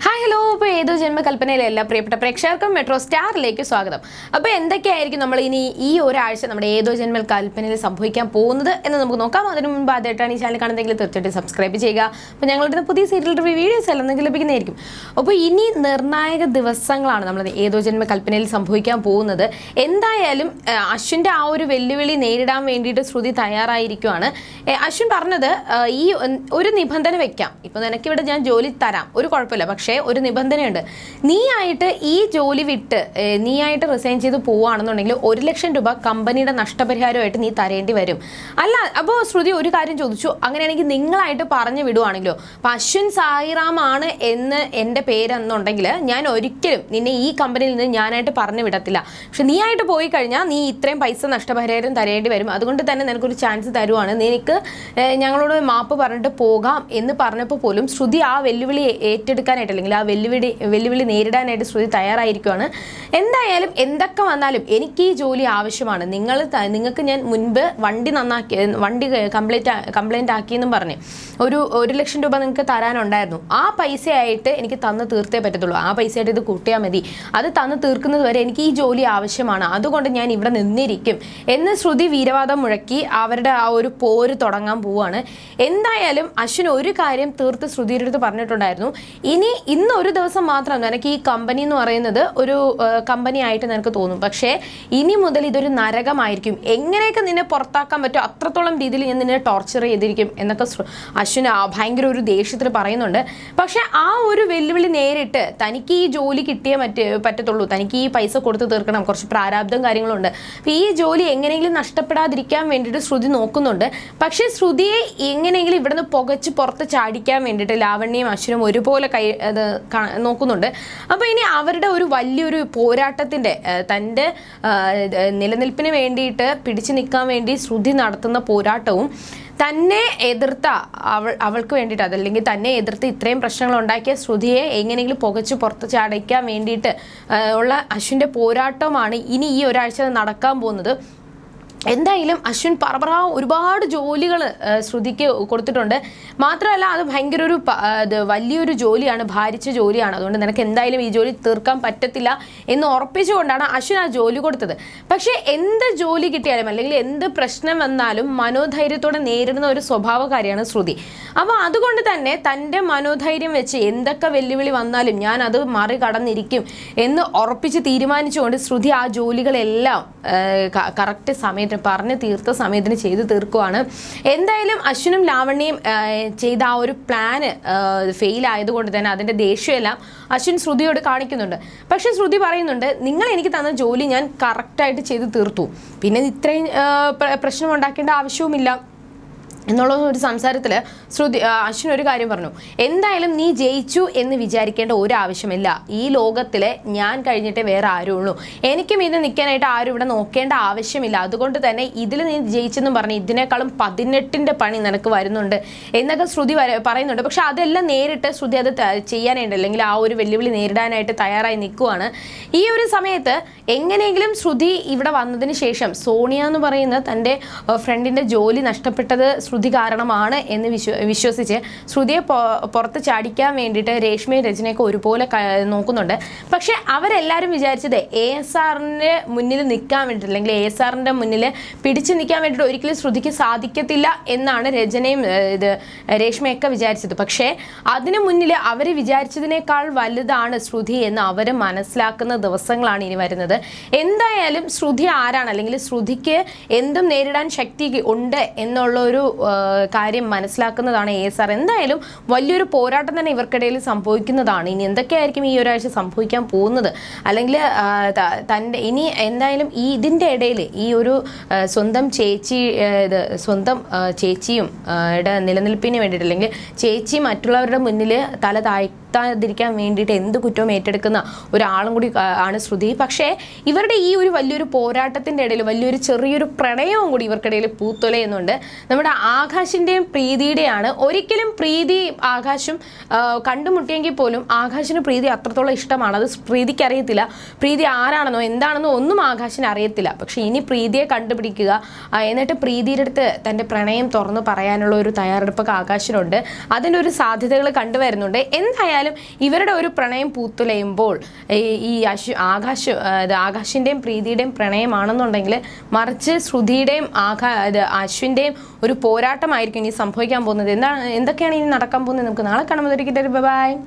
hi hello ഇപ്പോൾ ഏതോ ജന്മകൽപ്പനയിലെ എല്ലാ പ്രിയപ്പെട്ട പ്രേക്ഷകർക്കും മെട്രോ സ്റ്റാറിലേക്ക് സ്വാഗതം അപ്പോൾ എന്തൊക്കെയായിരിക്കും നമ്മൾ ഇനി ഈ ഒരാഴ്ച നമ്മുടെ ഏതോ ജന്മൽ കൽപ്പനയിൽ സംഭവിക്കാൻ പോകുന്നത് എന്ന് നമുക്ക് നോക്കാം അതിന് മുൻപ് ആദ്യമായിട്ടാണ് ഈ ചാനൽ കാണുന്നതെങ്കിൽ തീർച്ചയായിട്ടും സബ്സ്ക്രൈബ് ചെയ്യുക അപ്പോൾ ഞങ്ങളുടെ പുതിയ സീരിയൽ റിവ്യൂ വീഡിയോസ് എല്ലാം നിങ്ങൾക്ക് ലഭിക്കുന്നതായിരിക്കും അപ്പോൾ ഇനി നിർണായക ദിവസങ്ങളാണ് നമ്മൾ ഏതോ ജന്മ കൽപ്പനയിൽ സംഭവിക്കാൻ പോകുന്നത് എന്തായാലും ആ, അശ്വിൻ്റെ ആ ഒരു വെല്ലുവിളി നേരിടാൻ വേണ്ടിയിട്ട് ശ്രുതി തയ്യാറായിരിക്കുവാണ് ഏ, അശ്വിൻ പറഞ്ഞത് ആ, ഈ ഒൻ- ഒരു നിബന്ധന വെക്കാം ഇപ്പോൾ നിനക്കിവിടെ ഞാൻ ജോലി തരാം ഒരു കുഴപ്പമില്ല പക്ഷേ ഒരു നിബന്ധനയുണ്ട് നീ ആയിട്ട് ഈ ജോലി വിട്ട് ഏ, നീ ആയിട്ട് റിസൈൻ ചെയ്ത് പോവുകയാണെന്നുണ്ടെങ്കിൽ ഒരു ലക്ഷം രൂപ കമ്പനിയുടെ നഷ്ടപരിഹാരമായിട്ട് നീ തരേണ്ടി വരും അല്ല അപ്പോൾ ശ്രുതി ഒരു കാര്യം ചോദിച്ചു അങ്ങനെയാണെങ്കിൽ നിങ്ങളായിട്ട് പറഞ്ഞു വിടുവാണെങ്കിലോ അപ്പം അശ്വിൻ സായിറാം ആണ് എന്ന് എൻ്റെ പേരെന്നുണ്ടെങ്കിൽ ഞാൻ ഒരിക്കലും നിന്നെ ഈ കമ്പനിയിൽ നിന്ന് ഞാനായിട്ട് പറഞ്ഞു വിടത്തില്ല പക്ഷെ നീ ആയിട്ട് പോയി കഴിഞ്ഞാൽ നീ ഇത്രയും പൈസ നഷ്ടപരിഹാരം തരേണ്ടി വരും അതുകൊണ്ട് തന്നെ നിനക്കൊരു ചാൻസ് തരുവാണ് നിനക്ക് ഏഹ്, ഞങ്ങളോട് മാപ്പ് പറഞ്ഞിട്ട് പോകാം എന്ന് പറഞ്ഞപ്പോൾ പോലും ശ്രുതി ആ വെല്ലുവിളി ഏറ്റെടുക്കാനായിട്ട് അല്ലെങ്കിൽ ആ വെല്ലുവിളി വെല്ലുവിളി നേരിടാനായിട്ട് ശ്രുതി തയ്യാറായിരിക്കുവാണ് എന്തായാലും എന്തൊക്കെ വന്നാലും എനിക്ക് ഈ ജോലി ആവശ്യമാണ് നിങ്ങൾ ത- നിങ്ങൾക്ക് ഞാൻ മുൻപ് വണ്ടി നന്നാക്കി വണ്ടി കംപ്ലീറ്റ് കംപ്ലൈൻറ്റ് ആക്കിയെന്നും പറഞ്ഞ് ഒരു ഒരു ലക്ഷം രൂപ നിങ്ങൾക്ക് തരാനുണ്ടായിരുന്നു ആ പൈസയായിട്ട് എനിക്ക് തന്ന് തീർത്തേ പറ്റത്തുള്ളൂ ആ പൈസയായിട്ട് ഇത് കൂട്ടിയാൽ മതി അത് തന്ന് തീർക്കുന്നത് വരെ എനിക്ക് ഈ ജോലി ആവശ്യമാണ് അതുകൊണ്ട് ഞാൻ ഇവിടെ നിന്നിരിക്കും എന്ന് ശ്രുതി വീരവാദം മുഴക്കി അവരുടെ ആ ഒരു പോര് തുടങ്ങാൻ പോവാണ് എന്തായാലും അശ്വിൻ ഒരു കാര്യം തീർത്ത് ശ്രുതിയുടെ അടുത്ത് പറഞ്ഞിട്ടുണ്ടായിരുന്നു ഇനി ഇന്ന് ഒരു ദിവസം മാത്രം നിനക്ക് ഈ കമ്പനി എന്ന് പറയുന്നത് ഒരു കമ്പനി ആയിട്ട് നിനക്ക് തോന്നും പക്ഷേ ഇനി മുതൽ ഇതൊരു നരകമായിരിക്കും എങ്ങനെയൊക്കെ നിന്നെ പുറത്താക്കാൻ പറ്റുമോ അത്രത്തോളം രീതിയിൽ ഞാൻ നിന്നെ ടോർച്ചർ ചെയ്തിരിക്കും എന്നൊക്കെ ശ്രു- അശ്വിൻ ആ ഭയങ്കര ഒരു ദേഷ്യത്തിൽ പറയുന്നുണ്ട് പക്ഷേ ആ ഒരു വെല്ലുവിളി നേരിട്ട് തനിക്ക് ഈ ജോലി കിട്ടിയേ മറ്റ് പറ്റത്തുള്ളൂ തനിക്ക് ഈ പൈസ കൊടുത്ത് തീർക്കണം കുറച്ച് പ്രാരാബ്ദം കാര്യങ്ങളുണ്ട് അപ്പോൾ ഈ ജോലി എങ്ങനെയെങ്കിലും നഷ്ടപ്പെടാതിരിക്കാൻ വേണ്ടിയിട്ട് ശ്രുതി നോക്കുന്നുണ്ട് പക്ഷേ ശ്രുതിയെ എങ്ങനെയെങ്കിലും ഇവിടുന്ന് പുകച്ച് പുറത്ത് ചാടിക്കാൻ വേണ്ടിയിട്ട് ലാവണ്യയും അശ്വിനും ഒരുപോലെ കൈ അത് കാ- നോക്കുന്നുണ്ട് അപ്പോൾ ഇനി അവരുടെ ഒരു വലിയൊരു പോരാട്ടത്തിൻ്റെ തൻ്റെ ആ, ഇത് നിലനിൽപ്പിന് വേണ്ടിയിട്ട് പിടിച്ചു നിൽക്കാൻ വേണ്ടി ശ്രുതി നടത്തുന്ന പോരാട്ടവും തന്നെ എതിർത്ത അവൾ അവൾക്ക് വേണ്ടിയിട്ട് അതല്ലെങ്കിൽ തന്നെ എതിർത്ത് ഇത്രയും പ്രശ്നങ്ങൾ ഉണ്ടാക്കിയ ശ്രുതിയെ എങ്ങനെയെങ്കിലും പുകച്ച് പുറത്ത് ചാടിക്കാൻ വേണ്ടിയിട്ട് ആ, ഉള്ള അശ്വിൻ്റെ പോരാട്ടമാണ് ഇനി ഈ ഒരാഴ്ച നടക്കാൻ പോകുന്നത് എന്തായാലും അശ്വിൻ പറപറ ഒരുപാട് ജോലികൾ ശ്രുതിക്ക് കൊടുത്തിട്ടുണ്ട് മാത്രമല്ല അത് ഭയങ്കര ഒരു പ- ആ, ഇത് വലിയൊരു ജോലിയാണ് ഭാരിച്ച ജോലിയാണ് അതുകൊണ്ട് നിനക്ക് എന്തായാലും ഈ ജോലി തീർക്കാൻ പറ്റത്തില്ല എന്ന് ഉറപ്പിച്ചുകൊണ്ടാണ് അശ്വിൻ ആ ജോലി കൊടുത്തത് പക്ഷേ എന്ത് ജോലി കിട്ടിയാലും അല്ലെങ്കിൽ എന്ത് പ്രശ്നം വന്നാലും മനോധൈര്യത്തോടെ നേരിടുന്ന ഒരു സ്വഭാവകാരിയാണ് ശ്രുതി അപ്പോൾ അതുകൊണ്ട് തന്നെ തൻ്റെ മനോധൈര്യം വെച്ച് എന്തൊക്കെ വെല്ലുവിളി വന്നാലും ഞാൻ അത് മറികടന്നിരിക്കും എന്ന് ഉറപ്പിച്ച് തീരുമാനിച്ചുകൊണ്ട് ശ്രുതി ആ ജോലികളെല്ലാം കറക്റ്റ് സമയത്തിന് പറഞ്ഞ് തീർത്ത സമയത്തിന് ചെയ്ത് തീർക്കുവാണ് എന്തായാലും അശ്വിനും ലാവണ്യയും ആ, ചെയ്ത ആ ഒരു പ്ലാന് ഫെയിൽ ആയതുകൊണ്ട് തന്നെ അതിൻ്റെ ദേഷ്യമെല്ലാം അശ്വിൻ ശ്രുതിയോട് കാണിക്കുന്നുണ്ട് പക്ഷേ ശ്രുതി പറയുന്നുണ്ട് നിങ്ങൾ എനിക്ക് തന്ന ജോലി ഞാൻ കറക്റ്റായിട്ട് ചെയ്ത് തീർത്തു പിന്നെ ഇത്രയും ആ, പ്ര- പ്രശ്നം ഉണ്ടാക്കേണ്ട ആവശ്യവുമില്ല എന്നുള്ള ഒരു സംസാരത്തിൽ ശ്രുതി ആ, അശ്വിൻ ഒരു കാര്യം പറഞ്ഞു എന്തായാലും നീ ജയിച്ചു എന്ന് വിചാരിക്കേണ്ട ഒരു ആവശ്യമില്ല ഈ ലോകത്തിലെ ഞാൻ കഴിഞ്ഞിട്ടേ വേറെ ആരും ഉള്ളൂ എനിക്കും ഇത് നിൽക്കാനായിട്ട് ആരും ഇവിടെ നോക്കേണ്ട ആവശ്യമില്ല അതുകൊണ്ട് തന്നെ ഇതിൽ നീ ജയിച്ചെന്നും പറഞ്ഞ് ഇതിനേക്കാളും പതിനെട്ടിൻ്റെ പണി നിനക്ക് വരുന്നുണ്ട് എന്നൊക്കെ ശ്രുതി വര- പറയുന്നുണ്ട് പക്ഷെ അതെല്ലാം നേരിട്ട് ശ്രുതി അത് ത- ചെയ്യാനായിട്ട് അല്ലെങ്കിൽ ആ ഒരു വെല്ലുവിളി നേരിടാനായിട്ട് തയ്യാറായി നിൽക്കുവാണ് ഈ ഒരു സമയത്ത് എങ്ങനെയെങ്കിലും ശ്രുതി ഇവിടെ വന്നതിന് ശേഷം സോണിയ എന്ന് പറയുന്ന തൻ്റെ ഫ്രണ്ടിൻ്റെ ജോലി നഷ്ടപ്പെട്ടത് ശ്രുതി കാരണമാണ് എന്ന് വിശ്വ വിശ്വസിച്ച് ശ്രുതിയെ പൊ- പുറത്ത് ചാടിക്കാൻ വേണ്ടിയിട്ട് രേഷ്മയും രചനയൊക്കെ ഒരുപോലെ ക- നോക്കുന്നുണ്ട് പക്ഷേ അവരെല്ലാവരും വിചാരിച്ചത് എ എസ് ആറിൻ്റെ മുന്നിൽ നിൽക്കാൻ വേണ്ടിയിട്ട് അല്ലെങ്കിൽ എ എസ് ആറിൻ്റെ മുന്നിൽ പിടിച്ചു നിൽക്കാൻ വേണ്ടിയിട്ട് ഒരിക്കലും ശ്രുതിക്ക് സാധിക്കത്തില്ല എന്നാണ് രചനയും ഏഹ്, ഇത് രേഷ്മയൊക്കെ വിചാരിച്ചത് പക്ഷേ അതിന് മുന്നിൽ അവർ വിചാരിച്ചതിനേക്കാൾ വലുതാണ് ശ്രുതി എന്ന് അവർ മനസ്സിലാക്കുന്ന ദിവസങ്ങളാണ് ഇനി വരുന്നത് എന്തായാലും ശ്രുതി ആരാണ് അല്ലെങ്കിൽ ശ്രുതിക്ക് എന്തും നേരിടാൻ ശക്തി ഉണ്ട് എന്നുള്ള ഒരു ആ, കാര്യം മനസ്സിലാക്കുന്നതാണ് എ എസ് ആർ എന്തായാലും വലിയൊരു പോരാട്ടം തന്നെ ഇവർക്കിടയിൽ സംഭവിക്കുന്നതാണ് ഇനി എന്തൊക്കെയായിരിക്കും ഈ ഒരാഴ്ച സംഭവിക്കാൻ പോകുന്നത് അല്ലെങ്കിൽ ആ, ത- തൻ്റെ ഇനി എന്തായാലും ഈ ഇതിൻ്റെ ഇടയിൽ ഈ ഒരു ആ, സ്വന്തം ചേച്ചി ആ, ഇത് സ്വന്തം ആ, ചേച്ചിയും ആ, യുടെ നിലനിൽപ്പിന് വേണ്ടിയിട്ട് അല്ലെങ്കിൽ ചേച്ചി മറ്റുള്ളവരുടെ മുന്നിൽ തല താഴ്ത്താതിരിക്കാൻ വേണ്ടിയിട്ട് എന്ത് കുറ്റവും ഏറ്റെടുക്കുന്ന ഒരാളും കൂടി ആ, ആണ് ശ്രുതി പക്ഷേ ഇവരുടെ ഈ ഒരു വലിയൊരു പോരാട്ടത്തിൻ്റെ ഇടയിൽ വലിയൊരു ചെറിയൊരു പ്രണയവും കൂടി ഇവർക്കിടയിൽ പൂത്തൊലയുന്നുണ്ട് നമ്മുടെ ആകാശിന്റെയും പ്രീതിയുടെയാണ് ഒരിക്കലും പ്രീതി ആകാശും ആ, കണ്ടുമുട്ടിയെങ്കിൽ പോലും ആകാശിന് പ്രീതി അത്രത്തോളം ഇഷ്ടമാണ് അത് പ്രീതിക്ക് അറിയത്തില്ല പ്രീതി ആരാണെന്നോ എന്താണെന്നോ ഒന്നും ആകാശിന് അറിയത്തില്ല പക്ഷെ ഇനി പ്രീതിയെ കണ്ടുപിടിക്കുക ആ, എന്നിട്ട് പ്രീതിയുടെ അടുത്ത് തൻ്റെ പ്രണയം തുറന്നു പറയാനുള്ള ഒരു തയ്യാറെടുപ്പൊക്കെ ആകാശിനുണ്ട് അതിൻ്റെ ഒരു സാധ്യതകൾ കണ്ടുവരുന്നുണ്ട് എന്തായാലും ഇവരുടെ ഒരു പ്രണയം പൂത്തുലയുമ്പോൾ ഈ ഈ അശു ആകാശ് ആ, ഇത് ആകാശിൻ്റെയും പ്രീതിയുടെയും പ്രണയമാണെന്നുണ്ടെങ്കിൽ മറിച്ച് ശ്രുതിയുടെയും ആകാ ഇത് അശ്വിൻ്റെയും ഒരു പോരാട്ടമായിരിക്കും ഇനി സംഭവിക്കാൻ പോകുന്നത് എന്താണ് എന്തൊക്കെയാണ് ഇനി നടക്കാൻ പോകുന്നത് നമുക്ക് നാളെ കാണുമ്പോൾ ബൈ